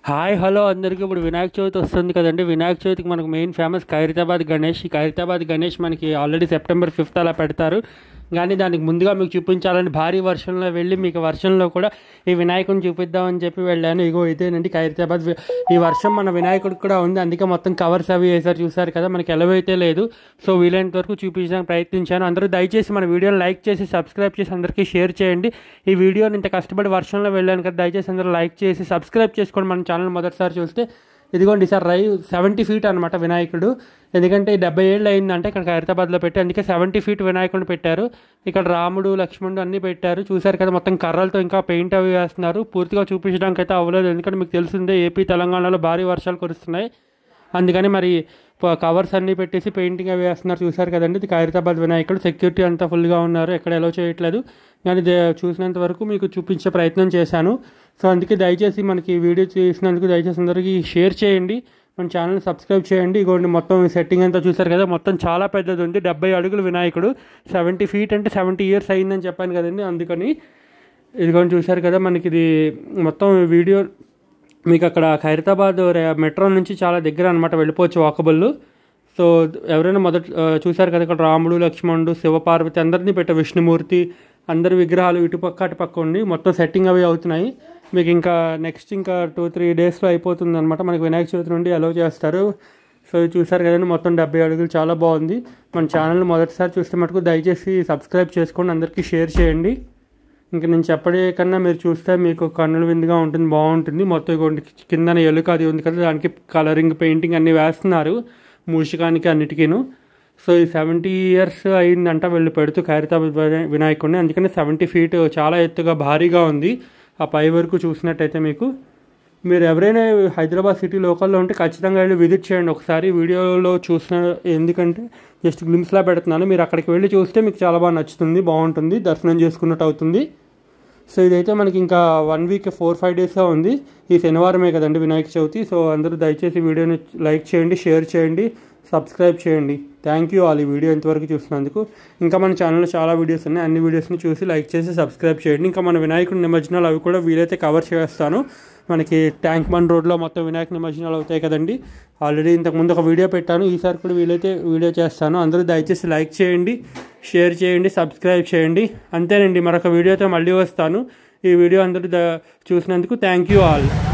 hi hello అందరికీ ఇప్పుడు వినాయక చవితి వస్తుంది కదండి వినాయక చవితికి మనకు మెయిన్ ఫేమస్ ఖైరతాబాద్ గణేష్ ఈ ఖైరతాబాద్ గణేష్ మనకి ఆల్రెడీ సెప్టెంబర్ ఫిఫ్త్ అలా పెడతారు కానీ దానికి ముందుగా మీకు చూపించాలని భారీ వర్షంలో వెళ్ళి మీకు వర్షంలో కూడా ఈ వినాయకుడిని చూపిద్దామని చెప్పి వెళ్ళాను ఇగో ఇదేనండి ఖైరతాబాద్ వి- ఈ వర్షం మన వినాయకుడికి కూడా ఉంది అందుకే మొత్తం కవర్స్ అవి వేసారు చూసారు కదా మనకి ఎలవైతే లేదు సో వీలైనంత వరకు చూపించడానికి ప్రయత్నించాను అందరూ దయచేసి మన వీడియోని లైక్ చేసి సబ్స్క్రైబ్ చేసి అందరికీ షేర్ చేయండి ఈ వీడియోని ఇంత కష్టపడి వర్షంలో వెళ్ళాను కదా దయచేసి అందరూ లైక్ చేసి సబ్స్క్రైబ్ చేసుకోండి మన ఛానల్ మొదటిసారి చూస్తే ఇదిగోండి సార్ రై సెవెంటీ ఫీట్ అనమాట వినాయకుడు ఎందుకంటే ఈ డెబ్బై ఏళ్ళు అయిందంటే ఇక్కడ హైదరాబాద్లో పెట్టి అందుకే సెవెంటీ ఫీట్ వినాయకుడిని పెట్టారు ఇక్కడ రాముడు లక్ష్మణుడు అన్నీ పెట్టారు చూశారు కదా మొత్తం కర్రలతో ఇంకా పెయింట్ అవి వేస్తున్నారు పూర్తిగా చూపించడానికి అయితే అవ్వలేదు ఎందుకంటే మీకు తెలిసిందే ఏపీ తెలంగాణలో భారీ వర్షాలు కురుస్తున్నాయి అందుకని మరి ప- కవర్స్ అన్నీ పెట్టేసి పెయింటింగ్ అవి వేస్తున్నారు చూసారు కదండి ఇది ఖైరతాబాద్ వినాయకుడు సెక్యూరిటీ అంతా ఫుల్గా ఉన్నారు ఎక్కడ ఎలా చేయట్లేదు కానీ దే- చూసినంత వరకు మీకు చూపించే ప్రయత్నం చేశాను సో అందుకే దయచేసి మనకి ఈ వీడియో చూసినందుకు దయచేసి అందరికీ షేర్ చేయండి మన ఛానల్ సబ్స్క్రైబ్ చేయండి ఇగోండి మొత్తం సెట్టింగ్ అంతా చూసారు కదా మొత్తం చాలా పెద్దది ఉంది డెబ్బై అడుగులు వినాయకుడు సెవెంటీ ఫీట్ అంటే సెవెంటీ ఇయర్స్ అయిందని చెప్పాను కదండి అందుకని ఇదిగోండి చూసారు కదా మనకి ఇది మొత్తం వీడియో మీకు అక్కడ ఖైరతాబాద్ రే- మెట్రో నుంచి చాలా దగ్గర అనమాట వెళ్ళిపోవచ్చు వాకబుల్ సో ఎవరైనా మొదట ఆ, చూశారు కదా ఇక్కడ రాముడు లక్ష్మణుడు శివపార్వతి అందరినీ పెట్ట విష్ణుమూర్తి అందరి విగ్రహాలు ఇటు పక్క అటు పక్క ఉండి మొత్తం సెట్టింగ్ అవి అవుతున్నాయి మీకు ఇంకా నెక్స్ట్ ఇంకా టూ త్రీ డేస్లో అయిపోతుంది అనమాట మనకి వినాయక చవితి నుండి అలౌ చేస్తారు సో ఇది చూసారు కదండి మొత్తం డెబ్బై అడుగులు చాలా బాగుంది మన ఛానల్ మొదటిసారి చూస్తే మటుకు దయచేసి సబ్స్క్రైబ్ చేసుకోండి అందరికీ షేర్ చేయండి ఇంకా నేను చెప్పడే కన్నా మీరు చూస్తే మీకు కన్నుల విందుగా ఉంటుంది బాగుంటుంది మొత్తం ఇగోండి కిందన ఎలుక అది ఉంది కదా దానికి కలరింగ్ పెయింటింగ్ అన్నీ వేస్తున్నారు మూషికానికి అన్నిటికీను సో ఈ సెవెంటీ ఇయర్స్ అయిందంట వీళ్ళు పెడుతూ ఖైరతాబాద్ వినాయ- వినాయకుడిని అందుకని సెవెంటీ ఫీట్ చాలా ఎత్తుగా భారీగా ఉంది ఆ పై వరకు చూసినట్టయితే మీకు మీరు ఎవరైనా హైదరాబాద్ సిటీ లోకల్లో ఉంటే ఖచ్చితంగా వెళ్ళి విజిట్ చేయండి ఒకసారి వీడియోలో చూసిన ఎందుకంటే జస్ట్ గ్లిమ్స్లా పెడుతున్నాను మీరు అక్కడికి వెళ్ళి చూస్తే మీకు చాలా బాగా నచ్చుతుంది బాగుంటుంది దర్శనం చేసుకున్నట్టు అవుతుంది సో ఇదైతే మనకి ఇంకా వన్ వీక్ ఫోర్ ఫైవ్ డేస్గా ఉంది ఈ శనివారమే కదండి వినాయక చవితి సో అందరూ దయచేసి వీడియోని లైక్ చేయండి షేర్ చేయండి సబ్స్క్రైబ్ చేయండి థ్యాంక్ యూ ఆల్ ఈ వీడియో ఇంతవరకు చూసినందుకు ఇంకా మన ఛానల్లో చాలా వీడియోస్ ఉన్నాయి అన్ని వీడియోస్ని చూసి లైక్ చేసి సబ్స్క్రైబ్ చేయండి ఇంకా మన వినాయకుడి నిమజ్జనాలు అవి కూడా వీలైతే కవర్ చేస్తాను మనకి ట్యాంక్ బండ్ రోడ్లో మొత్తం వినాయక నిమజ్జనాలు అవుతాయి కదండి ఆల్రెడీ ఇంతకుముందు ఒక వీడియో పెట్టాను ఈసారి కూడా వీలైతే వీడియో చేస్తాను అందరూ దయచేసి లైక్ చేయండి షేర్ చేయండి సబ్స్క్రైబ్ చేయండి అంతేనండి మరొక వీడియోతో మళ్ళీ వస్తాను ఈ వీడియో అందరూ ద- చూసినందుకు థ్యాంక్ యూ ఆల్